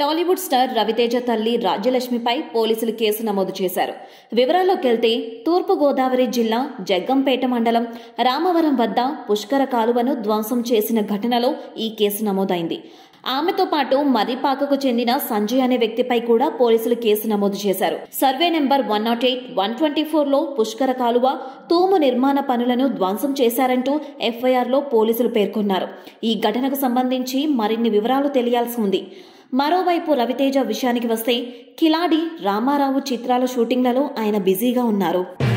Tollywood star Raviteja తల్లి రాజ్యలక్ష్మిపై పోలీసులు case నమోదు చేశారు వివరాల్లోకెళ్తే తూర్పు గోదావరి జిల్లా జగ్గంపేట మండలం రామవరం వద్ద పుష్కర కాలువను ధ్వంసం చేసిన ఘటనలో ఈ కేసు నమోదైంది ఆమెతో పాటు మర్రిపాకకు చెందిన సంజయ్ అనే వ్యక్తిపై కూడా పోలీసులు కేసు నమోదు చేశారు survey number one not eight one twenty ఫోర్లో పుష్కర కాలువ తూము నిర్మాణ పనులను ధ్వంసం చేశారంటూ ఎఫ్ఐఆర్లో పోలీసులు పేర్కొన్నారు ఈ ఘటనకు సంబంధించి మరిన్ని వివరాలు తెలియాల్సి ఉంది మరోవైపు రవితేజ విషయానికి వస్తే కిలాడి రామారావు చిత్రాల షూటింగ్లలో ఆయన బిజీగా ఉన్నారు